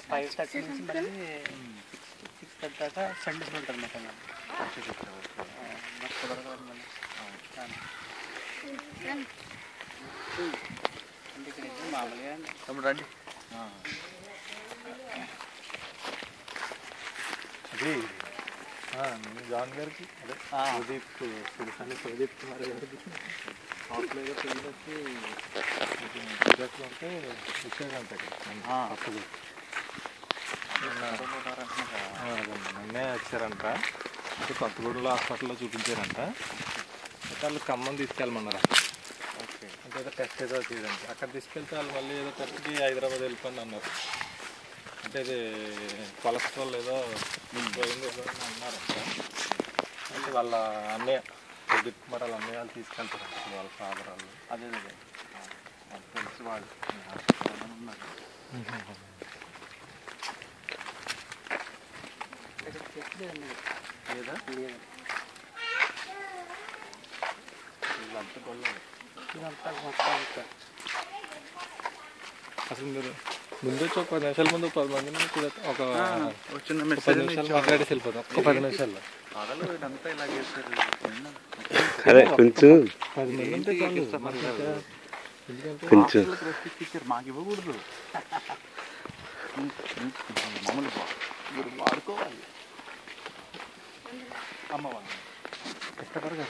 Five thirty నుంచి మళ్ళీ six six thirty దాకా సండేస్ ఉంటుంది మొత్తం మరి కుదరదు మళ్ళీ అంటే ఇక్కడ అయితే మామూలుగా తమ్ముడు రండి అది ఆ, మీ జాన్ గారికి అదే ప్రదీప్ సుడిసాని ప్రదీప్ కుమార్ గారికి హాస్టల్గా పెళ్ళికి సీరియస్గా ఉంటే ఇచ్చారంట అప్పుడు నిన్నే వచ్చారంట అంటే కొత్తగూడలో హాస్పిటల్లో చూపించారంట అయితే వాళ్ళు ఖమ్మం తీసుకెళ్ళమన్నారా అంటే ఏదో టెస్ట్ ఏదో చేయడానికి అక్కడ తీసుకెళ్తే వాళ్ళు మళ్ళీ ఏదో టెస్ట్కి హైదరాబాద్ వెళ్ళిపోండి అన్నారు అంటే ఇది కొలెస్ట్రాల్ ఏదో పోయింది ఏదో అని అన్నారంట అంటే వాళ్ళ అన్నయ్య ప్రదీప్ కుమార్ వాళ్ళ అన్నయ్య వాళ్ళు తీసుకెళ్తారంట ఇప్పుడు వాళ్ళ ఫాదర్ వాళ్ళు అదే అదే నాకు తెలుసు వాళ్ళు ఉన్నారు ఇక్కడ చెట్లు అన్నీ లేదా లేదు. వీళ్ళంతా గొల్లలు ఇదంతా మొత్తం ఇక్కడ అసలు మీరు ముందు వచ్చి ఒక పది నిమిషాల ముందు పది మందిని చూడొచ్చు. ఒక ఒక చిన్న ఒక పది మెసేజ్ నిమిషాలు మాట్లాడేసి వెళ్ళిపోతాం ఒక పది నిమిషాల్లో పగలు వీడంతా ఇలా చేశారు అదే కొంచెం పది మంది ఉంటే చాలు ఎందుకంటే కొంచెం రెస్పెక్ట్ ఇచ్చారు మాకు ఇవ్వకూడదు మామూలు బా- మీరు వాడుకోవాలి అమ్మ వాళ్ళు కష్టపడగా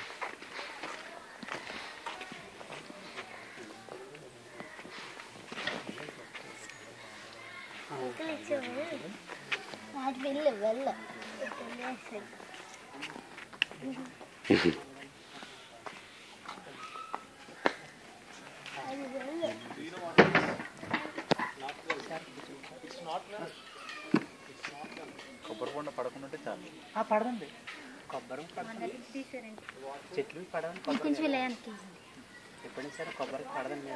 వాటి వెళ్ళు వెళ్ళు అది వెళ్ళు కొబ్బరి బొండ పడకుండా చాలు ఆ, పడదండి కొబ్బరి పడదండి చెట్లు పడదని కొబ్బరి కొంచెం వెళ్ళడానికి ఎప్పుడైనా సరే కొబ్బరి పడదండి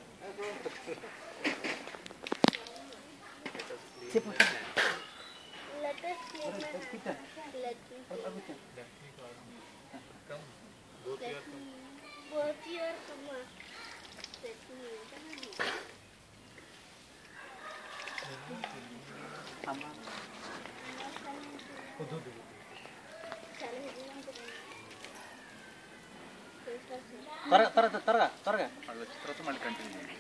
చెప్పు Let us sleep. Let me. Let me. Both your come on. Let me. అమ్మ చాలా heavy ఉంటుంది. త్వరగా త్వరగా త్వరగా త్వరగా వాళ్ళు వచ్చిన తర్వాత మళ్ళీ కంటిన్యూ చేయండి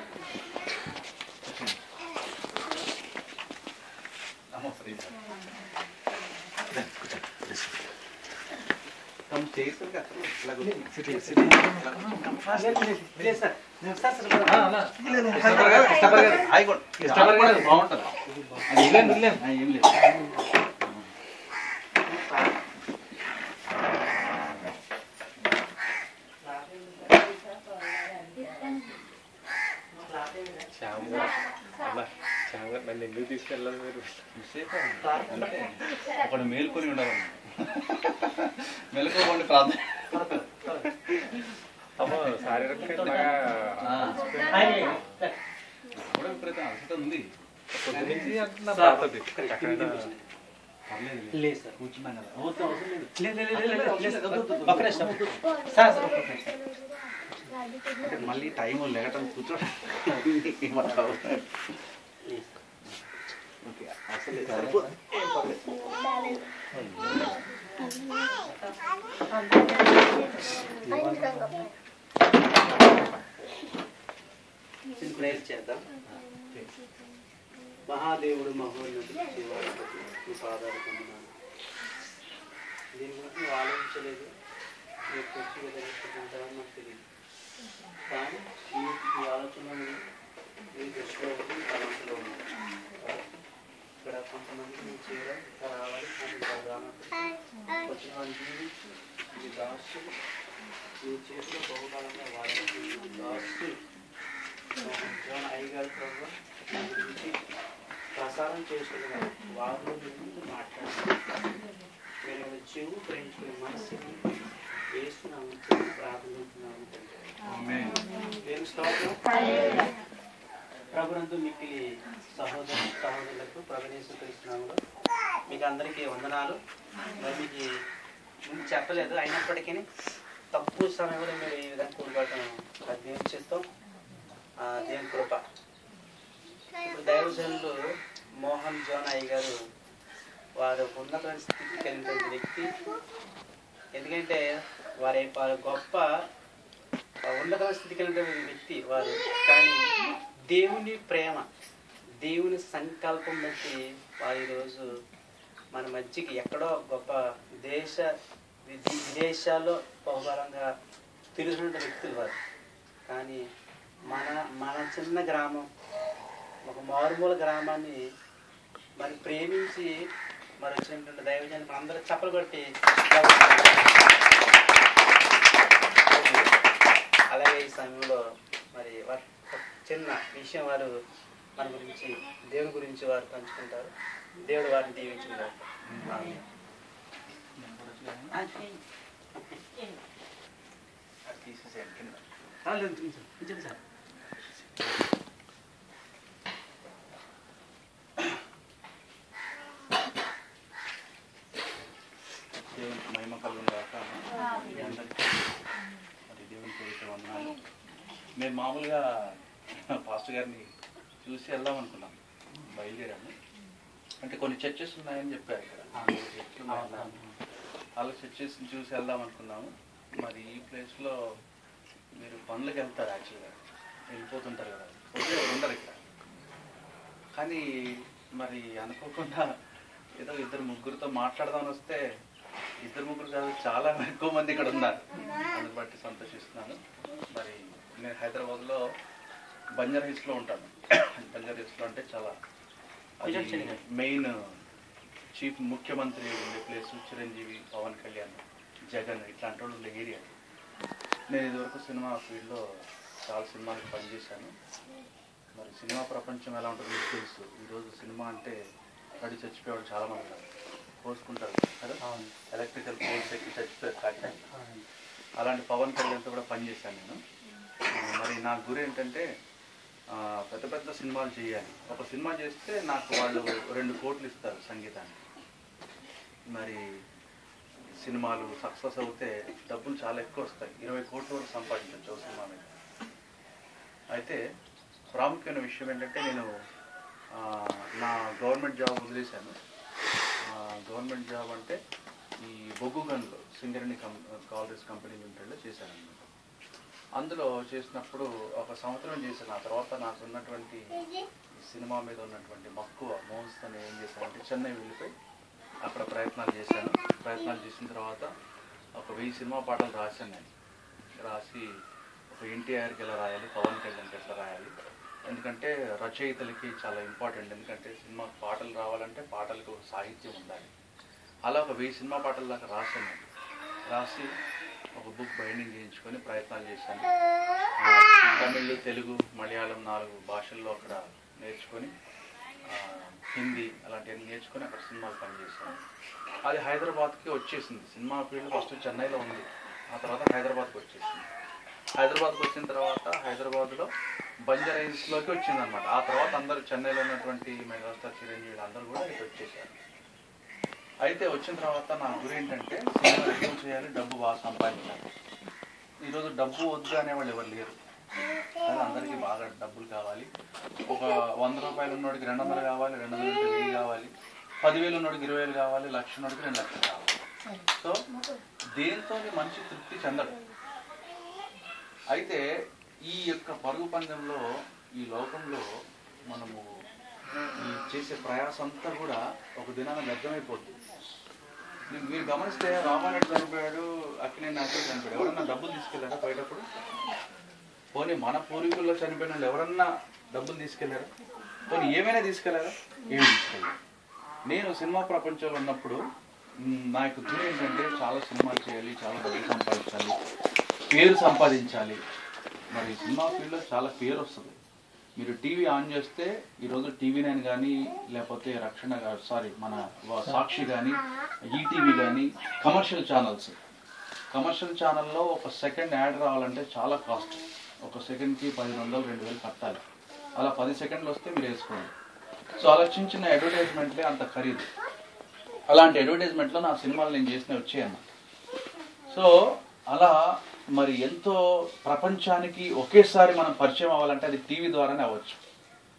అమ్మ ఫ్రీ బాగుంటుంది ఏం లేదు శ్యామ్ గారు అలా శ్యామ్ గారు నన్ను ఎందుకు తీసుకెళ్ళాలి మీరు ఒకడు మేల్కొని ఉండాలి మెలకోకుండా ప్రార్థన అమ్మో శారీరకంగా బాగా కూడా విపరీతం అలసట ఉంది పొద్దు నుంచి అంటున్నా బాగుంటుంది ఎక్కడైనా లేదు సార్ కూర్చున్నాం కదా అవసరం అవసరం లేదు లేదు లేదు లేదు లేదు లేదు సార్. ఒక్క నిమిషం సార్ సార్ ఒక్క నిమిషం అంటే మళ్ళీ టైం లేకటం కూర్చోడం ఏమంటావు ఓకే అసలు సరిపోదు చిన్న ప్రేయర్ చేద్దాం మహాదేవుడు మహోన్నతుడు శివాధిపతి మీ పాదాలు పొందినాను దీని గురించి నువ్వు ఆలోచించలేదు మీరు కూర్చి విధంగా నాకు తెలియదు కానీ ఈ ఈ ఆలోచన ఉంది మీ దృష్టిలో ఉంది మీ తలంపులో ఉంది ఇక్కడ కొంతమంది మీ చీర ఇంకా రావాలి కానీ ఇంకా రానప్పుడు వచ్చిన వారిని జీవించి మీ దాసులు మీ చేతిలో బహుకాలంగా వాడాలి దాసులు జోన్ అయ్యగారు ప్రభు నా గురించి ప్రసారం చేస్తున్నారు వారిలో మీ ముందు మాట్లాడారు మీరు చెవు ప్రేమించుకునే మనసుకి వేస్తున్నాము ప్రార్థిస్తున్నాము దేవుని స్తోత్రం ప్రభునందు మిక్కిలి సహోదరు సహోదరులకు ప్రభునేశ్వరిస్తున్నాము మీకు అందరికీ వందనాలు మరి మీకు ముందు చెప్పలేదు అయినప్పటికీ తక్కువ సమయంలో మీరు ఈ విధంగా కూడుకోవటం దేవుని చిత్తం ఆ దేవుని కృప ఇప్పుడు దైవజనులు మోహన్ జోన్ అయ్య గారు వారు ఉన్నత స్థితికి కలిగిన వ్యక్తి ఎందుకంటే వారి వారి గొప్ప ఉన్నత స్థితికి కలిగిన వ్యక్తి వారు కానీ దేవుని ప్రేమ దేవుని సంకల్పం బట్టి వారు ఈరోజు మన మధ్యకి ఎక్కడో గొప్ప దేశ విది- విదేశాల్లో బహుబలంగా తిరుగుతున్న వ్యక్తులు వారు కానీ మన మన చిన్న గ్రామం ఒక మారుమూల గ్రామాన్ని మరి ప్రేమించి మరి వచ్చినటువంటి దైవజనులు అందరూ చప్పలు కొట్టి అలాగే ఈ సమయంలో మరి వారి ఒక చిన్న విషయం వారు మన గురించి దేవుని గురించి వారు పంచుకుంటారు దేవుడు వారిని దీవించుకుంటారు ఆమేన్. అది తీసేసేయండి కింద. ఆ, లేదు, ఉంచండి, ఉంచండి సార్ దేవునికి మహిమ కలుగును గాక మీ అందరికీ మరి దేవుని పేరిట వందనాలు మేము మామూలుగా పాస్టర్ గారిని చూసి వెళ్దాం అనుకున్నాం బయలుదేరాము అంటే కొన్ని చర్చెస్ ఉన్నాయని చెప్పారు ఇక్కడ చర్చిలు ఉన్నాయన్నారు. వాళ్ళ చర్చెస్ చూసి వెళ్దాం అనుకున్నాము మరి ఈ ప్లేస్లో మీరు పనులకు వెళ్తారు యాక్చువల్గా వెళ్ళిపోతుంటారు కదా పొద్దున్న ఉండరు ఇక్కడ కానీ మరి అనుకోకుండా ఏదో ఇద్దరు ముగ్గురితో మాట్లాడదామని వస్తే ఇద్దరు ముగ్గురు కాదు చాలా ఎక్కువ మంది ఇక్కడ ఉన్నారు అందుని బట్టి సంతోషిస్తున్నాను మరి నేను హైదరాబాద్లో బంజారా హిల్స్లో ఉంటాను బంజారా హిల్స్లో అంటే చాలా అది మెయిన్ చీఫ్ ముఖ్యమంత్రి ఉండే ప్లేస్ చిరంజీవి పవన్ కళ్యాణ్ జగన్ ఇట్లాంటి వాళ్ళు ఉండే ఏరియా నేను ఇదివరకు సినిమా ఫీల్డ్లో చాలా సినిమాలకు పనిచేశాను మరి సినిమా ప్రపంచం ఎలా ఉంటుందో మీకు తెలుసు ఈరోజు సినిమా అంటే పడి చచ్చిపోయేవాడు చాలా మంది ఉన్నారు కోసుకుంటారు కదా ఎలక్ట్రికల్ పోల్స్ ఎక్కి చచ్చిపోయారు కాకినాడ అలాంటి పవన్ కళ్యాణ్తో కూడా పనిచేశాను నేను ఆ, మరి నా గురి ఏంటంటే ఆ, పెద్ద పెద్ద సినిమాలు చేయాలి ఒక సినిమా చేస్తే నాకు వాళ్ళు రెండు కోట్లు ఇస్తారు సంగీతానికి మరి సినిమాలు సక్సెస్ అవుతే డబ్బులు చాలా ఎక్కువ వస్తాయి ఇరవై కోట్ల వరకు సంపాదించవచ్చు ఒక సినిమా మీద అయితే ప్రాముఖ్యమైన విషయం ఏంటంటే నేను ఆ, నా గవర్నమెంట్ జాబ్ వదిలేశాను ఆ, గవర్నమెంట్ జాబ్ అంటే ఈ బొగ్గు గన్లో సింగరణి కం కాలరీస్ కంపెనీ లిమిటెడ్లో చేశాను అనమాట అందులో చేసినప్పుడు ఒక సంవత్సరం చేశాను ఆ తర్వాత నాకు ఉన్నటువంటి ఈ సినిమా మీద ఉన్నటువంటి మక్కువ మోహన్స్తో నేను ఏం చేశానంటే చెన్నై వెళ్ళిపోయి అక్కడ ప్రయత్నాలు చేశాను ప్రయత్నాలు చేసిన తర్వాత ఒక వెయ్యి సినిమా పాటలు రాశాను నేను రాసి ఒక ఎన్టీఆర్కి ఎలా రాయాలి పవన్ కళ్యాణ్కి ఎట్లా రాయాలి ఎందుకంటే రచయితలకి చాలా ఇంపార్టెంట్ ఎందుకంటే సినిమా పాటలు రావాలంటే పాటలకు ఒక సాహిత్యం ఉండాలి అలా ఒక వెయ్యి సినిమా పాటల దాకా రాశాను నేను. రాసి ఒక బుక్ బైండింగ్ చేయించుకొని ప్రయత్నాలు చేశాను ఆ, తమిళ్ తెలుగు మలయాళం నాలుగు భాషల్లో అక్కడ నేర్చుకొని ఆ, హిందీ అలాంటివన్నీ నేర్చుకొని అక్కడ సినిమాలు పనిచేశాను అది హైదరాబాద్కి వచ్చేసింది సినిమా ఫీల్డ్ ఫస్ట్ చెన్నైలో ఉంది ఆ తర్వాత హైదరాబాద్కి వచ్చేసింది హైదరాబాద్కి వచ్చిన తర్వాత హైదరాబాద్లో బంజారా హిల్స్లోకి వచ్చింది అనమాట ఆ తర్వాత అందరూ చెన్నైలో ఉన్నటువంటి మెగాస్టార్ చిరంజీవి అందరూ కూడా ఇటు వచ్చేసారు అయితే వచ్చిన తర్వాత నా గురి ఏంటంటే సినిమా ఎక్కువ చేయాలి డబ్బు బాగా సంపాదించాలి ఈరోజు డబ్బు వద్దు అనేవాళ్ళు ఎవరు లేరు కానీ అందరికీ బాగా డబ్బులు కావాలి ఒక వంద రూపాయలు ఉన్నోడికి రెండు వందలు కావాలి రెండు వందలు ఉంటే వెయ్యి కావాలి పదివేలు ఉన్నోడికి ఇరవై వేలు కావాలి లక్ష ఉన్నోడికి రెండు లక్షలు కావాలి సో దేంతో మనిషి తృప్తి చెందడు అయితే ఈ యొక్క పరుగు పందెంలో ఈ లోకంలో మనము ఈ చేసే ప్రయాసం అంతా కూడా ఒక దినాన వ్యర్థమైపోద్ది మీరు- మీరు గమనిస్తే రామారెడ్డి చనిపోయాడు అక్కినే నాకే చనిపోయాడు ఎవరన్నా డబ్బులు తీసుకెళ్లారా పోయేటప్పుడు పోనీ మన పూర్వీకుల్లో చనిపోయిన వాళ్ళు ఎవరన్నా డబ్బులు తీసుకెళ్లారా పోనీ ఏమైనా తీసుకెళ్లారా ఏమి తీసుకెళ్ళారు నేను సినిమా ప్రపంచంలో ఉన్నప్పుడు మ్, నా యొక్క గురి ఏంటంటే చాలా సినిమాలు చేయాలి చాలా డబ్బు సంపాదించాలి పేరు సంపాదించాలి మరి సినిమా ఫీల్డ్లో చాలా పేరు వస్తుంది మీరు టీవీ ఆన్ చేస్తే ఈరోజు టీవీ నైన్ కానీ లేకపోతే రక్షణ సారీ మన వ- సాక్షి కానీ ఈటీవీ కానీ కమర్షియల్ ఛానల్స్ కమర్షియల్ ఛానల్లో ఒక సెకండ్ యాడ్ రావాలంటే చాలా కాస్ట్ ఒక సెకండ్కి పదిహేను వందలు రెండు వేలు కట్టాలి అలా పది సెకండ్లు వస్తే మీరు వేసుకోండి సో అలా చిన్న చిన్న అడ్వర్టైజ్మెంట్లే అంత ఖరీదు అలాంటి అడ్వర్టైజ్మెంట్లో నా సినిమాలు నేను చేసిన వచ్చాయన్న సో అలా మరి ఎంతో ప్రపంచానికి ఒకేసారి మనం పరిచయం అవ్వాలంటే అది టీవీ ద్వారానే అవ్వచ్చు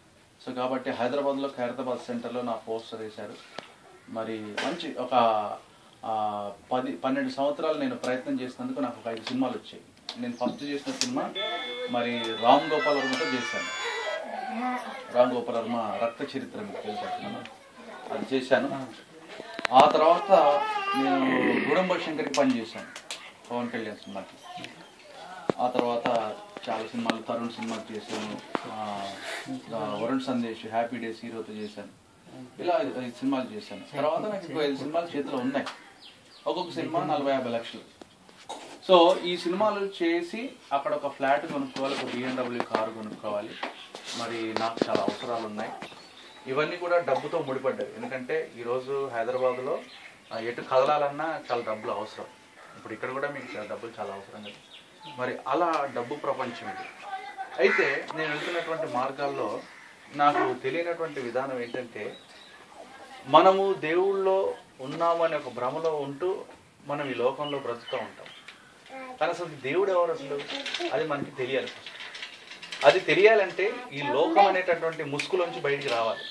సో కాబట్టి హైదరాబాద్లో ఖైరతాబాద్ సెంటర్లో నా పోస్టర్ వేశారు మరి మంచి ఒక ఆ, పది పన్నెండు సంవత్సరాలు నేను ప్రయత్నం చేసినందుకు నాకు ఒక ఐదు సినిమాలు వచ్చాయి నేను ఫస్ట్ చేసిన సినిమా మరి రామ్ గోపాల్ వర్మతో చేశాను రామ్ గోపాల్ వర్మ రక్త చరిత్ర మీకు తెలుసా సినిమా అది చేశాను ఆ తర్వాత నేను గుడంబ శంకర్కి పనిచేశాను పవన్ కళ్యాణ్ సినిమాకి ఆ తర్వాత చాలా సినిమాలు తరుణ్ సినిమాకి చేశాను ఆ, ఆ, వరుణ్ సందేశ్ హ్యాపీ డేస్ హీరోతో చేశాను ఇలా ఐదు ఐదు సినిమాలు చేశాను తర్వాత నాకు ఇంకో ఐదు సినిమాలు చేతిలో ఉన్నాయి ఒక్కొక్క సినిమా నలభై యాభై లక్షలు సో ఈ సినిమాలు చేసి అక్కడ ఒక ఫ్లాట్ కొనుక్కోవాలి ఒక బిఎండబ్ల్యూ కారు కొనుక్కోవాలి మరి నాకు చాలా అవసరాలు ఉన్నాయి ఇవన్నీ కూడా డబ్బుతో ముడిపడ్డాయి ఎందుకంటే ఈరోజు హైదరాబాద్లో ఆ, ఎటు కదలాలన్నా చాలా డబ్బులు అవసరం ఇప్పుడు ఇక్కడ కూడా మీకు చాలా డబ్బులు చాలా అవసరం కదా మరి అలా డబ్బు ప్రపంచం ఇది అయితే నేను వెళ్తున్నటువంటి మార్గాల్లో నాకు తెలియనటువంటి విధానం ఏంటంటే మనము దేవుళ్ళో ఉన్నాము అనే ఒక భ్రమలో ఉంటూ మనం ఈ లోకంలో బ్రతుకుతూ ఉంటాం కానీ అసలు దేవుడు ఎవరు అసలు అది మనకి తెలియాలి ఫస్ట్ అది తెలియాలంటే ఈ లోకం అనేటటువంటి ముసుగులోంచి బయటికి రావాలి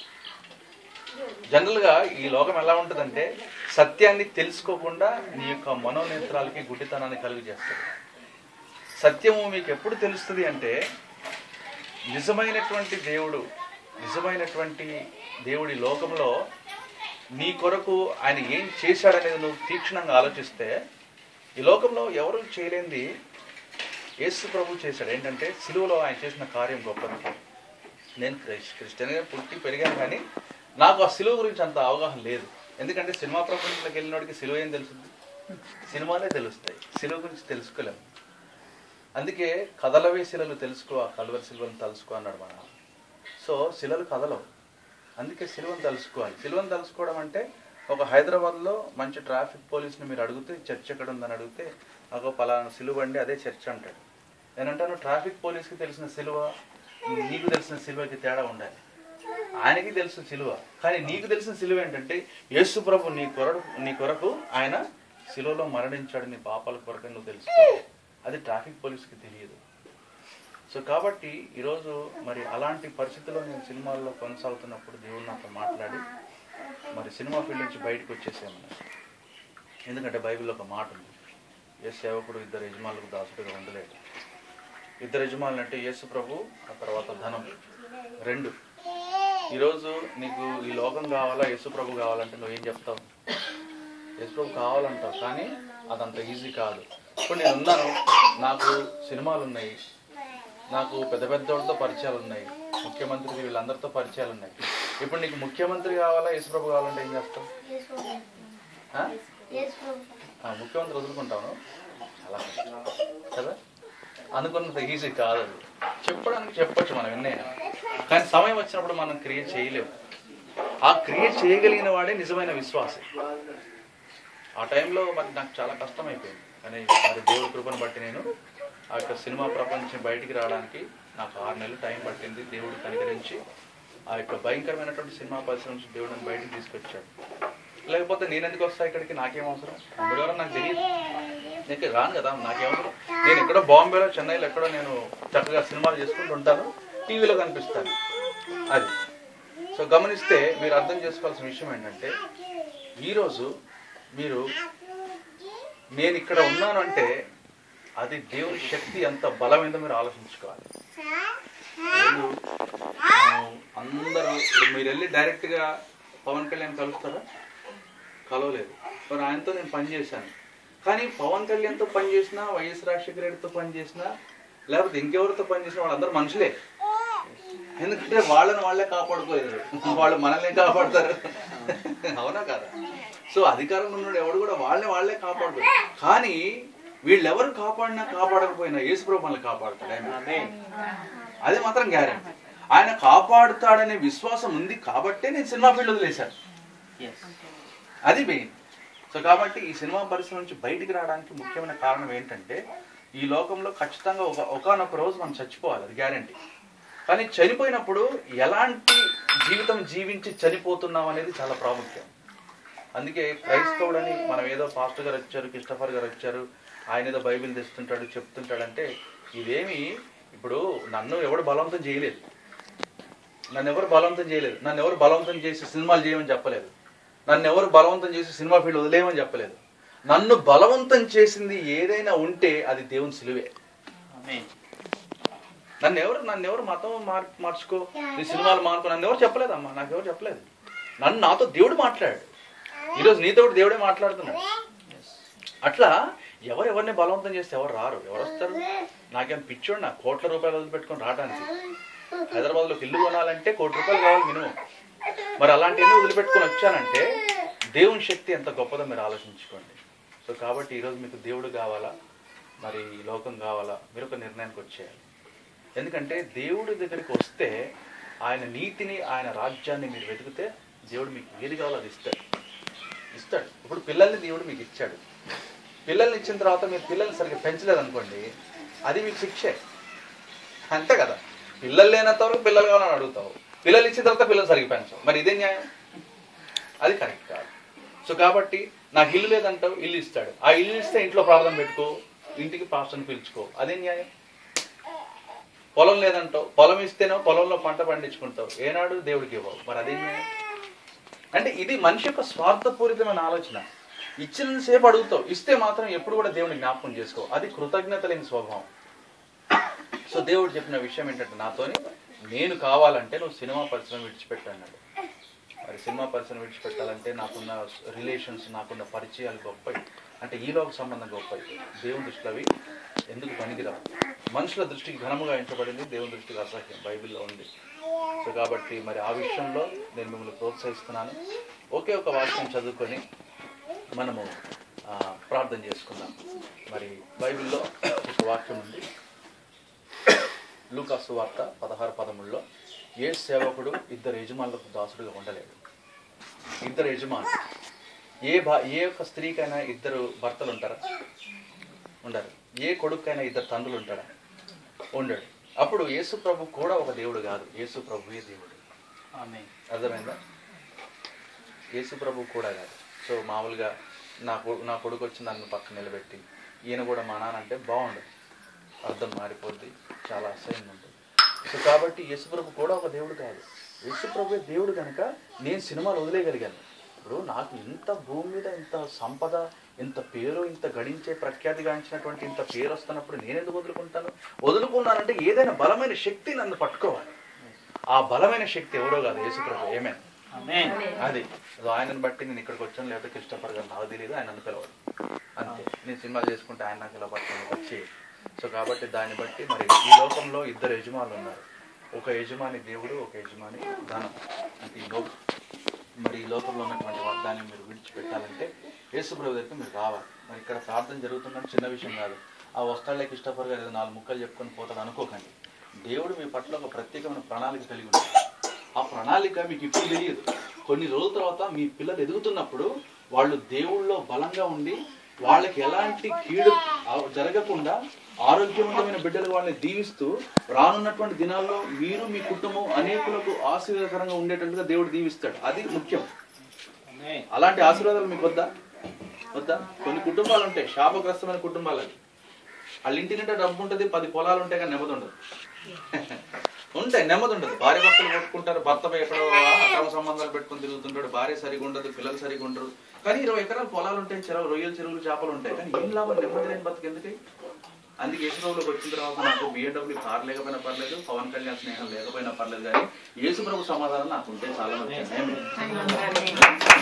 జనరల్గా ఈ లోకం ఎలా ఉంటుందంటే సత్యాన్ని తెలుసుకోకుండా నీ యొక్క మనోనేత్రాలకి గుడ్డితనాన్ని కలుగు చేస్తుంది సత్యము మీకు ఎప్పుడు తెలుస్తుంది అంటే నిజమైనటువంటి దేవుడు నిజమైనటువంటి దేవుడి లోకంలో నీ కొరకు ఆయన ఏం చేశాడనేది నువ్వు తీక్షణంగా ఆలోచిస్తే ఈ లోకంలో ఎవరు చేయలేంది యేసు ప్రభు చేశాడు ఏంటంటే సిలువలో ఆయన చేసిన కార్యం గొప్పది నేను క్రిస్- క్రిస్టియన్గా పుట్టి పెరిగాను కానీ నాకు ఆ సిలువ గురించి అంత అవగాహన లేదు ఎందుకంటే సినిమా ప్రపంచంలోకి వెళ్ళినోడికి సిలువ ఏం తెలుస్తుంది సినిమాలే తెలుస్తాయి సిలువ గురించి తెలుసుకోలేము అందుకే కథలవే శిలలు తెలుసుకో ఆ కలువరి శిలువను తలుసుకో అన్నాడు మన నాన్న. సో శిలలు కదలవు అందుకే సిలువను తలుసుకోవాలి సిలువను తలుసుకోవడం అంటే ఒక హైదరాబాద్లో మంచి ట్రాఫిక్ పోలీస్ని మీరు అడిగితే చర్చ్ ఎక్కడ ఉందని అడిగితే ఒక పలానా సిలువ అండి అదే చర్చ్ అంటాడు నేనంటాను ట్రాఫిక్ పోలీస్కి తెలిసిన సిలువ నీకు తెలిసిన సిలువకి తేడా ఉండాలి ఆయనకి తెలుసు సిలువ కానీ నీకు తెలిసిన సిలువ ఏంటంటే యేసు ప్రభు నీ కొరకు నీ కొరకు ఆయన సిలువలో మరణించాడు నీ పాపాల కొరకు నువ్వు తెలుసుకో అది ట్రాఫిక్ పోలీస్కి తెలియదు సో కాబట్టి ఈరోజు మరి అలాంటి పరిస్థితుల్లో నేను సినిమాల్లో కొనసాగుతున్నప్పుడు దేవుడు నాతో మాట్లాడి మరి సినిమా ఫీల్డ్ నుంచి బయటకు వచ్చేసేయమన్నారు ఎందుకంటే బైబిల్లో ఒక మాట ఉంది ఏ సేవకుడు ఇద్దరు యజమానులకు దాసుడుగా ఉండలేడు ఇద్దరు యజమానులు అంటే యేసు ప్రభు ఆ తర్వాత ధనం రెండు ఈరోజు నీకు ఈ లోకం కావాలా యేసు ప్రభు కావాలంటే నువ్వేం చెప్తావు యేసు ప్రభు కావాలంటావు కానీ అదంత ఈజీ కాదు ఇప్పుడు నేను ఉన్నాను నాకు సినిమాలు ఉన్నాయి నాకు పెద్ద పెద్ద వాళ్ళతో పరిచయాలు ఉన్నాయి ముఖ్యమంత్రి వీళ్ళందరితో పరిచయాలు ఉన్నాయి ఇప్పుడు నీకు ముఖ్యమంత్రి కావాలా యేసుప్రభు కావాలంటే ఏం చేస్తావు ఆ? ఆ, ముఖ్యమంత్రి వదులుకుంటాను అలా కదా అనుకున్నంత ఈజీ కాదు అది చెప్పడానికి చెప్పొచ్చు మనం ఎన్నైనా కానీ సమయం వచ్చినప్పుడు మనం క్రియేట్ చేయలేము ఆ క్రియేట్ చేయగలిగిన వాడే నిజమైన విశ్వాసం ఆ టైంలో మరి నాకు చాలా కష్టం అయిపోయింది కానీ మరి దేవుడి కృపను బట్టి నేను ఆ యొక్క సినిమా ప్రపంచం బయటికి రావడానికి నాకు ఆరు నెలలు టైం పట్టింది దేవుడు కనికరించి ఆ యొక్క భయంకరమైనటువంటి సినిమా పరిశ్రమ నుంచి దేవుడు నన్ను బయటికి తీసుకొచ్చాడు లేకపోతే నేను ఎందుకు వస్తా ఇక్కడికి నాకేం అవసరం తమ్ముడు ఎవరో నాకు తెలియదు నేను రాను కదా నాకేం అవసరం నేను ఎక్కడో బాంబేలో చెన్నైలో ఎక్కడో నేను చక్కగా సినిమాలు చేసుకుంటూ ఉంటాను టీవీలో కనిపిస్తాను అది సో గమనిస్తే మీరు అర్థం చేసుకోవాల్సిన విషయం ఏంటంటే ఈరోజు మీరు నేను ఇక్కడ ఉన్నాను అంటే అది దేవుని శక్తి ఎంత బలమైందో మీరు ఆలోచించుకోవాలి రోజు మనం అందరూ ఇప్పుడు మీరు వెళ్ళి డైరెక్ట్గా పవన్ కళ్యాణ్ కలుస్తారా కలవలేదు మరి ఆయనతో నేను పని చేశాను కానీ పవన్ కళ్యాణ్తో పని చేసినా వైఎస్ రాజశేఖర రెడ్డితో పని చేసినా లేకపోతే ఇంకెవరితో పని చేసినా వాళ్ళందరూ మనుషులే ఎందుకంటే వాళ్ళని వాళ్ళే కాపాడుకోలేదు వాళ్ళు మనల్ని కాపాడతారు అవునా కదా సో అధికారంలో ఉన్నాడు ఎవడు కూడా వాళ్ళని వాళ్ళే కాపాడుకోరు కానీ వీళ్ళెవరు కాపాడినా కాపాడకపోయినా యేసుప్రభు మనల్ని కాపాడుతాడు ఆయన అది మాత్రం గ్యారెంటీ ఆయన కాపాడుతాడనే విశ్వాసం ఉంది కాబట్టే నేను సినిమా ఫీల్డ్ వదిలేశాను అది మెయిన్ సో కాబట్టి ఈ సినిమా పరిశ్రమ నుంచి బయటికి రావడానికి ముఖ్యమైన కారణం ఏంటంటే ఈ లోకంలో ఖచ్చితంగా ఒక ఒకనొక రోజు మనం చచ్చిపోవాలి అది గ్యారంటీ కానీ చనిపోయినప్పుడు ఎలాంటి జీవితం జీవించి చనిపోతున్నాం అనేది చాలా ప్రాముఖ్యం అందుకే క్రైస్తవుడని మనం ఏదో పాస్టర్ గారు వచ్చారు క్రిస్టఫర్ గారు వచ్చారు ఆయన ఏదో బైబిల్ తెస్తుంటాడు చెప్తుంటాడంటే ఇదేమి ఇప్పుడు నన్ను ఎవడు బలవంతం చేయలేదు నన్ను ఎవరు బలవంతం చేయలేదు నన్ను ఎవరు బలవంతం చేసి సినిమాలు చేయమని చెప్పలేదు నన్ను ఎవరు బలవంతం చేసి సినిమా ఫీల్డ్ వదిలేయమని చెప్పలేదు నన్ను బలవంతం చేసింది ఏదైనా ఉంటే అది దేవుని సిలువే ఆమేన్. నన్ను ఎవరు నన్ను ఎవరు మతం మార్ మార్చుకో నీ సినిమాలు మానుకో నన్ను ఎవరు చెప్పలేదు అమ్మా నాకు ఎవరు చెప్పలేదు నన్ను నాతో దేవుడు మాట్లాడాడు ఈరోజు నీతో కూడా దేవుడే మాట్లాడుతున్నాడు అట్లా ఎవరు ఎవరిని బలవంతం చేస్తే ఎవరు రారు ఎవరు వస్తారు నాకేం పిచ్చోడు నా కోట్ల రూపాయలు వదిలిపెట్టుకొని రావడానికి హైదరాబాద్లోకి ఇల్లు కొనాలంటే కోటి రూపాయలు కావాలి మినిమం మరి అలాంటివన్నీ వదిలిపెట్టుకొని వచ్చానంటే దేవుని శక్తి ఎంత గొప్పదో మీరు ఆలోచించుకోండి సో కాబట్టి ఈరోజు మీకు దేవుడు కావాలా మరి ఈ లోకం కావాలా మీరు ఒక నిర్ణయానికి వచ్చేయాలి ఎందుకంటే దేవుడి దగ్గరికి వస్తే ఆయన నీతిని ఆయన రాజ్యాన్ని మీరు వెతికితే దేవుడు మీకు ఏది కావాలో అది ఇస్తాడు ఇస్తాడు ఇప్పుడు పిల్లల్ని దేవుడు మీకు ఇచ్చాడు పిల్లల్ని ఇచ్చిన తర్వాత మీరు పిల్లల్ని సరిగ్గా పెంచలేదు అనుకోండి అది మీకు శిక్షే అంతే కదా పిల్లలు లేనంత వరకు పిల్లలు కావాలని అడుగుతావు పిల్లలు ఇచ్చిన తర్వాత పిల్లలు సరిగ్గా పెంచవు మరి ఇదే న్యాయం అది కరెక్ట్ కాదు సో కాబట్టి నాకు ఇల్లు లేదంటావు ఇల్లు ఇస్తాడు ఆ ఇల్లు ఇస్తే ఇంట్లో ప్రార్థన పెట్టుకో ఇంటికి పాస్టర్ని పిలుచుకో అదే న్యాయం పొలం లేదంటావు పొలం ఇస్తేనో పొలంలో పంట పండించుకుంటావు ఏనాడు దేవుడికి ఇవ్వవు మరి అదే న్యాయం అంటే ఇది మనిషి యొక్క స్వార్థపూరితమైన ఆలోచన ఇచ్చినంతసేపు అడుగుతావు ఇస్తే మాత్రం ఎప్పుడు కూడా దేవుని జ్ఞాపకం చేసుకో అది కృతజ్ఞత లేని స్వభావం సో దేవుడు చెప్పిన విషయం ఏంటంటే నాతోని నేను కావాలంటే నువ్వు సినిమా పరిశ్రమ విడిచిపెట్టు అన్నాడు మరి సినిమా పరిశ్రమ విడిచిపెట్టాలంటే నాకున్న రిలేషన్స్ నాకున్న పరిచయాలు గొప్పవి అంటే ఈలోక సంబంధం గొప్పవి దేవుని దృష్టిలో అవి ఎందుకు పనికిరావు మనుషుల దృష్టికి ఘనముగా ఎంచబడింది దేవుని దృష్టికి అసహ్యం బైబిల్లో ఉంది సో కాబట్టి మరి ఆ విషయంలో నేను మిమ్మల్ని ప్రోత్సహిస్తున్నాను ఒకే ఒక వాక్యం చదువుకొని మనము ఆ, ప్రార్థన చేసుకుందాం మరి బైబిల్లో ఒక వాక్యం ఉంది లూకాసు వార్త పదహారు పదముల్లో ఏ సేవకుడు ఇద్దరు యజమానులకు దాసుడుగా ఉండలేడు ఇద్దరు యజమానులు ఏ భా ఏ ఒక్క స్త్రీకైనా ఇద్దరు భర్తలు ఉంటారా ఉండరు ఏ కొడుకైనా ఇద్దరు తండ్రులు ఉంటారా ఉండడు అప్పుడు యేసు ప్రభు కూడా ఒక దేవుడు కాదు యేసు ప్రభువే దేవుడు ఆమేన్. అర్థమైందా యేసు ప్రభు కూడా కాదు సో మామూలుగా నా కొ- నా కొడుకు వచ్చి నన్ను పక్కన నిలబెట్టి ఈయన కూడా మా నాన్న అంటే బాగుండదు అర్థం మారిపోద్ది చాలా అసహ్యంగా ఉంటుంది సో కాబట్టి యేసు ప్రభు కూడా ఒక దేవుడు కాదు యేసు ప్రభు దేవుడు కనుక నేను సినిమాలు వదిలేయగలిగాను ఇప్పుడు నాకు ఇంత భూమి మీద ఇంత సంపద ఇంత పేరు ఇంత గడించే ప్రఖ్యాతి గాంచినటువంటి ఇంత పేరు వస్తున్నప్పుడు నేను ఎందుకు వదులుకుంటాను వదులుకున్నానంటే ఏదైనా బలమైన శక్తి నన్ను పట్టుకోవాలి ఆ బలమైన శక్తి ఎవరో కాదు యేసుప్రభు ఏమే ఆమేన్. అది సో ఆయనను బట్టి నేను ఇక్కడికి వచ్చాను లేకపోతే క్రిస్టఫర్ గారు నాకు తెలియదు ఆయన నన్ను పిలవడు అంతే నేను సినిమాలు చేసుకుంటే ఆయన నాకు ఇలా పట్టుకుని వచ్చి సో కాబట్టి దాన్ని బట్టి మరి ఈ లోకంలో ఇద్దరు యజమానులు ఉన్నారు ఒక యజమాని దేవుడు ఒక యజమాని ధనం అంటే ఈ లోకం మరి ఈ లోకంలో ఉన్నటువంటి వాగ్దాన్ని మీరు విడిచిపెట్టాలంటే యేసుప్రభు దగ్గరికి మీరు రావాలి మరి ఇక్కడ ప్రార్థన జరుగుతున్న చిన్న విషయం కాదు ఆ వస్తాళ్ళకి ఇష్టపరు గారు ఏదో నాలుగు ముక్కలు చెప్పుకొని పోతాడు అనుకోకండి దేవుడు మీ పట్ల ఒక ప్రత్యేకమైన ప్రణాళిక కలిగి ఉంటాడు ఆ ప్రణాళిక మీకు ఇప్పుడు తెలియదు కొన్ని రోజుల తర్వాత మీ పిల్లలు ఎదుగుతున్నప్పుడు వాళ్ళు దేవుళ్ళలో బలంగా ఉండి వాళ్ళకి ఎలాంటి కీడు ఆ- జరగకుండా ఆరోగ్యవంతమైన బిడ్డలు వాళ్ళని దీవిస్తూ రానున్నటువంటి దినాల్లో మీరు మీ కుటుంబం అనేకులకు ఆశీర్వాదకరంగా ఉండేటట్టుగా దేవుడు దీవిస్తాడు అది ముఖ్యం ఆమేన్. అలాంటి ఆశీర్వాదాలు మీకు వద్దా వద్దా కొన్ని కుటుంబాలు ఉంటాయి శాపగ్రస్తమైన కుటుంబాలు అవి వాళ్ళ ఇంటి నిండా డబ్బు ఉంటుంది పది పొలాలు ఉంటాయి కానీ నెమ్మది ఉండదు ఉంటాయి నెమ్మది ఉండదు భార్య భర్తలు కొట్టుకుంటారు భర్త ఎక్కడో అక్రమ సంబంధాలు పెట్టుకుని తిరుగుతుంటాడు భార్య సరిగా ఉండదు పిల్లలు సరిగా ఉండరు కానీ ఇరవై ఎకరాల పొలాలు ఉంటాయి చెరువు రొయ్యలు చెరువులు చేపలు ఉంటాయి కానీ ఏం లాభం నెమ్మది లేని బతుకు ఎందుకు అందుకే యేసుప్రభులోకి వచ్చిన తర్వాత నాకు బిఎండబ్ల్యూ కార్ లేకపోయినా పర్లేదు పవన్ కళ్యాణ్ స్నేహం లేకపోయినా పర్లేదు కానీ యేసుప్రభు సమాధానం నాకు ఉంటే చాలా మంచిది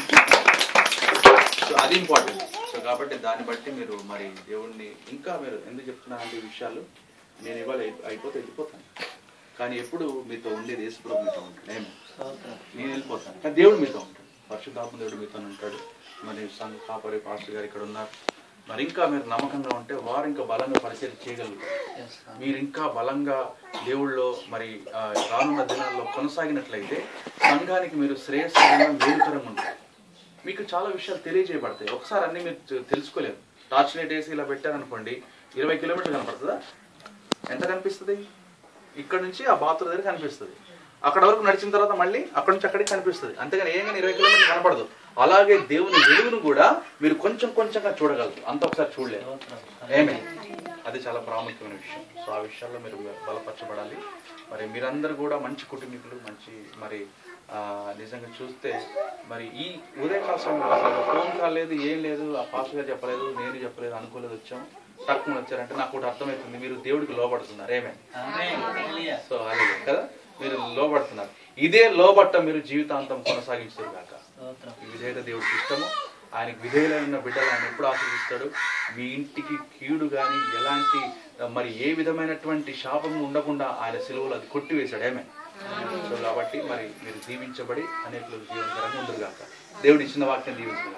సో అది ఇంపార్టెంట్ సో కాబట్టి దాన్ని బట్టి మీరు మరి దేవుణ్ణి ఇంకా మీరు ఎందుకు చెప్తున్నానంటే ఈ విషయాలు నేను ఇవాళ అయి- అయిపోతే వెళ్ళిపోతాను కానీ ఎప్పుడు మీతో ఉండేది యేసుప్రభు మీతో ఉంటాడు నేను నేను వెళ్ళిపోతాను కానీ దేవుడు మీతో ఉంటాడు పరిశుద్ధాత్మ దేవుడు మీతో ఉంటాడు మరి సంఘ కాపరి పాస్టర్ గారు ఇక్కడ ఉన్నారు మరి ఇంకా మీరు నమ్మకంగా ఉంటే వారు ఇంకా బలంగా పరిచయం చేయగలుగుతారు Yes, sir. మీరు ఇంకా బలంగా దేవుళ్ళో మరి ఆ, రానున్న దినాల్లో కొనసాగినట్లయితే సంఘానికి మీరు శ్రేయస్కరంగా మేలుకరంగా ఉంటారు మీకు చాలా విషయాలు తెలియజేయబడతాయి ఒకసారి అన్ని మీరు తె- తెలుసుకోలేరు టార్చ్ లైట్ వేసి ఇలా పెట్టారనుకోండి ఇరవై కిలోమీటర్లు కనపడుతుందా ఎంత కనిపిస్తుంది ఇక్కడ నుంచి ఆ బాత్రూమ్ దగ్గర కనిపిస్తుంది అక్కడ వరకు నడిచిన తర్వాత మళ్ళీ అక్కడ నుంచి అక్కడికి కనిపిస్తుంది అంతేగాని ఏం కానీ ఇరవై కిలోమీటర్లు కనపడదు అలాగే దేవుని వెలుగును కూడా మీరు కొంచెం కొంచెంగా చూడగలరు అంత ఒకసారి చూడలేరు స్తోత్రం. ఏమే అది చాలా ప్రాముఖ్యమైన విషయం సో ఆ విషయాల్లో మీరు బలపరచబడాలి మరి మీరందరూ కూడా మంచి కుటుంబీకులు మంచి మరి ఆ, నిజంగా చూస్తే మరి ఈ ఉదయకాల సమయంలో అసలు ఫోన్ కాల్ లేదు ఏం లేదు ఆ పాస్ గారు చెప్పలేదు నేను చెప్పలేదు అనుకోలేదు వచ్చాం తక్కువ వచ్చారంటే నాకు ఒకటి అర్థమవుతుంది మీరు దేవుడికి లోబడుతున్నారు ఏమే సో అదే కదా మీరు లోబడుతున్నారు ఇదే లోబట్ట మీరు జీవితాంతం కొనసాగించారు కాక ఈ విధేయత దేవుడికి ఇష్టము ఆయనకి విధేయులైన బిడ్డలు ఆయన ఎప్పుడు ఆశీర్దిస్తాడు మీ ఇంటికి కీడు కానీ ఎలాంటి ఆ, మరి ఏ విధమైనటువంటి శాపం ఉండకుండా ఆయన సిలువలు అది కొట్టివేశాడు ఏమే సో కాబట్టి మరి మీరు దీవించబడి అనేకులు జీవనకరంగా ఉండదు కాక దేవుడు ఇచ్చిన వాక్యం దీవించదు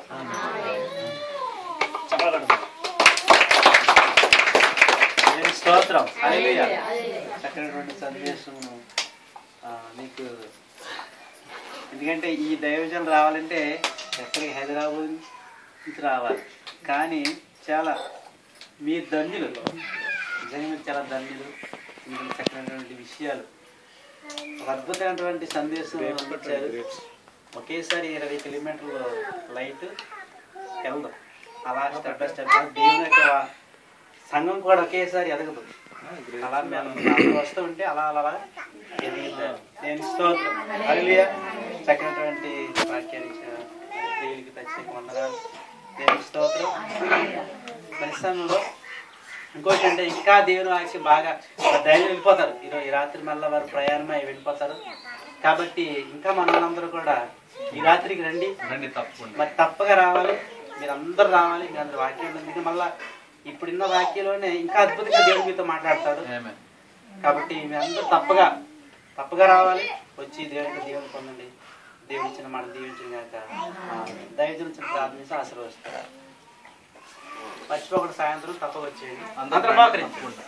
నేను స్తోత్రం హల్లెలూయా చక్కనటువంటి సందేశమును ఆ, మీకు ఎందుకంటే ఈ దైవజనం రావాలంటే ఎక్కడికి హైదరాబాద్ నుంచి రావాలి కానీ చాలా మీ ధన్యులు నిజంగా మీరు చాలా ధన్యులు ఇంత చక్కనటువంటి విషయాలు ఒక అద్భుతమైనటువంటి సందేశం ఇచ్చారు ఒకేసారి ఇరవై కిలోమీటర్లు లైట్ వెళ్దాం అలా స్టెప్ బై స్టెప్ దేవుని యొక్క సంఘం కూడా ఒకేసారి ఎదగదు అలా మేము అలా వస్తూ ఉంటే అలా అలా అలా ఎదిగింది నేను స్తోత్రం హల్లెలూయా చక్కనటువంటి వాక్యాన్ని ఇచ్చిన ప్రియులకి ప్రత్యేక వందనాలు నేను స్తోత్రం పరిశ్రమలో ఇంకోటి అంటే ఇంకా దేవుని వాక్యం బాగా ధైర్యం వెళ్ళిపోతారు ఈరోజు ఈ రాత్రి మళ్ళీ వారు ప్రయాణమై వెళ్ళిపోతారు కాబట్టి ఇంకా మనందరూ కూడా ఈ రాత్రికి రండి రండి తప్పకుండా మరి తప్పగా రావాలి మీరు అందరూ రావాలి మీ అందరు వాక్యం ఉంది మళ్ళా ఇప్పుడున్న వాక్యంలోనే ఇంకా అద్భుతంగా దేవుడు మీతో మాట్లాడతాడు ఆమేన్. కాబట్టి మీరందరూ తప్పగా తప్పగా రావాలి వచ్చి దేవునికి దేవుని పొందండి దేవుని ఇచ్చిన మాట దీవించిన గాక దయచేసి ప్రార్థించి ఆశీర్వదిస్తారు మర్చిపోకుండా సాయంత్రం తప్పక వచ్చేయండి అందరూ మోకరించండి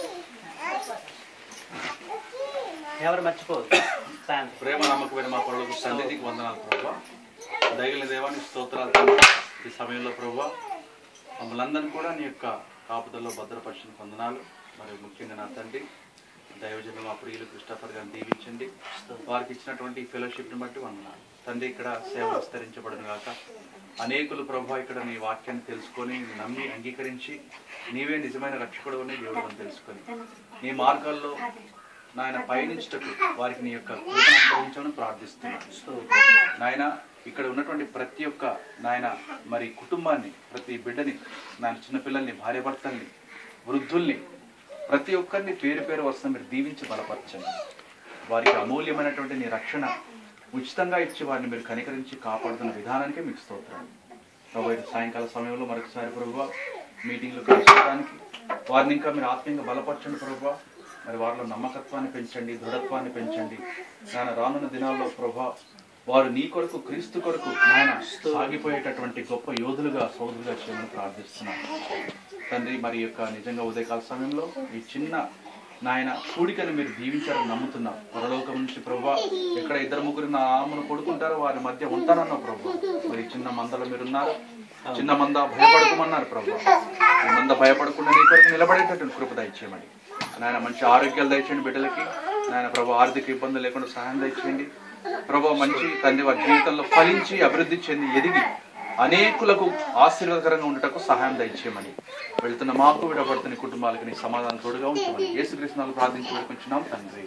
ఎవరు మర్చిపోవద్దు సాయంత్రం ప్రేమ నమ్మకమైన మా కొరకు సన్నిధికి వందనాలు ప్రభావ దయగల దేవానికి స్తోత్రాలు తండ్రి. ఈ సమయంలో ప్రభావ మమ్మల్ని అందరినీ కూడా నీ యొక్క కాపుదల్లో భద్రపరిచిన వందనాలు మరియు ముఖ్యంగా నా తండ్రి దైవజనులు మా ప్రియులు క్రిస్టఫర్ గారిని దీవించండి వారికి ఇచ్చినటువంటి ఫెలోషిప్ని బట్టి వందనాలు తండ్రి ఇక్కడ సేవ విస్తరించబడిన గాక అనేకులు ప్రభు ఇక్కడ నీ వాక్యాన్ని తెలుసుకొని నమ్మి అంగీకరించి నీవే నిజమైన రక్షకుడు అని దేవుడు అని తెలుసుకొని నీ మార్గాల్లో నాయన పయనించుటకు వారికి నీ యొక్క కృపను అనుగ్రహించమని ప్రార్థిస్తున్నాను నాయన ఇక్కడ ఉన్నటువంటి ప్రతి ఒక్క నాయన మరి కుటుంబాన్ని ప్రతి బిడ్డని నాయన చిన్నపిల్లల్ని భార్యాభర్తల్ని వృద్ధుల్ని ప్రతి ఒక్కరిని పేరు పేరు వస్తున్న మీరు దీవించి బలపరచండి వారికి అమూల్యమైనటువంటి నీ రక్షణ ఉచితంగా ఇచ్చి వారిని మీరు కనికరించి కాపాడుతున్న విధానానికే మీకు స్తోత్రాలు ప్రభు ఈ సాయంకాల సమయంలో మరొకసారి ప్రభు మీటింగ్లు కలుసుకోవడానికి వారిని ఇంకా మీరు ఆత్మీయంగా బలపరచండి ప్రభు మరి వారిలో నమ్మకత్వాన్ని పెంచండి దృఢత్వాన్ని పెంచండి నాయన రానున్న దినాల్లో ప్రభా వారు నీ కొరకు క్రీస్తు కొరకు నాయన సాగిపోయేటటువంటి గొప్ప యోధులుగా సోదరులుగా చేయమని ప్రార్థిస్తున్నాను తండ్రి మరి యొక్క నిజంగా ఉదయకాల సమయంలో ఈ చిన్న నాయన కూడికను మీరు దీవించారని నమ్ముతున్నాం పరలోకం నుంచి ప్రభా ఎక్కడ ఇద్దరు ముగ్గురు నా ఆమెను కొడుకుంటారో వారి మధ్య ఉంటానన్నా ప్రభు మరి చిన్న మందలో మీరున్నారు చిన్న మంద భయపడకమన్నారు ప్రభు ఈ మంద భయపడకుండా నీ కొరకు నిలబడేటటువంటి కృప దయచేయమని నాయన మంచి ఆరోగ్యాలు దయచేయండి బిడ్డలకి నాయన ప్రభు ఆర్థిక ఇబ్బందులు లేకుండా సహాయం దయచేయండి ప్రభు మంచి తండ్రి వారి జీవితంలో ఫలించి అభివృద్ధి చెంది ఎదిగి అనేకులకు ఆశీర్వాదకరంగా ఉండటకు సహాయం దయచేయమని వెళ్తున్న మాకు విడబడుతున్న కుటుంబాలకు నీ సమాధానం తోడుగా ఉంచమని యేసుకృష్ణాలు ప్రార్థించి వేడుకుంటున్నాం తండ్రి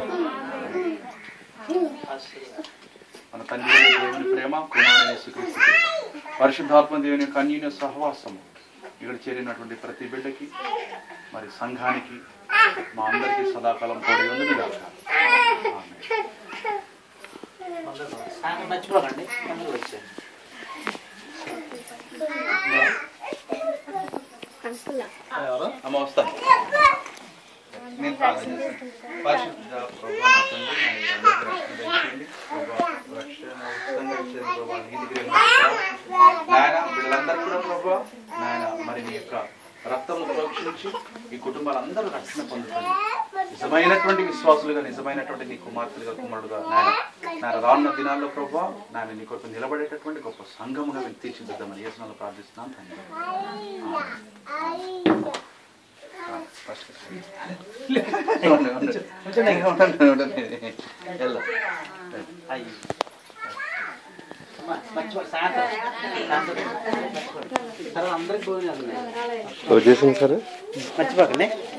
మన తండ్రి అయిన దేవుని ప్రేమ కుమారుని యేసుక్రీస్తు కృప, పరిశుద్ధాత్మ దేవుని యొక్క అన్యూన్య సహవాసము ఇక్కడ చేరినటువంటి ప్రతి బిడ్డకి మరి సంఘానికి మా అందరికీ సదాకాలం తోడే ఉంది సాయంత్రం మర్చిపోకండి అందరూ వచ్చేయండి అమ్మ వస్తాను నేను ప్రార్థన చేస్తాను పరిశుద్ధ ప్రభు నా తండ్రి, నా ఈ అందరికీ రక్షణ దయచేయండి. ప్రభు, రక్షణ ఉచితంగా ఇచ్చేది ప్రభు, నీతికి వెళ్ళిన నాయన వీళ్ళందరూ కూడా ప్రభు నాయన మరి నీ యొక్క రక్తము ప్రోక్షించి ఈ కుటుంబాలందరూ రక్షణ పొందుతుంది నిజమైనటువంటి విశ్వాసులుగా నిజమైనటువంటి నీ కుమార్తెలుగా కుమారుడుగా నాయన నాయన రానున్న దినాల్లో ప్రభు నాయన నీ కొరకు నిలబడేటటువంటి గొప్ప సంఘముగా మేము తీర్చిదిద్దామని యేసునాలు ప్రార్థిస్తున్నాను తండ్రి ఫస్ట్ ఉండండి, ఉండండి. ఉండండి, ఉండండి. వెళ్దాం. అయ్యి అమ్మ, మర్చిపో సాయంత్రం తర్వాత అందరికి భోజనాలు ఉన్నాయి వచ్చేసింది సార్ మర్చిపోకండి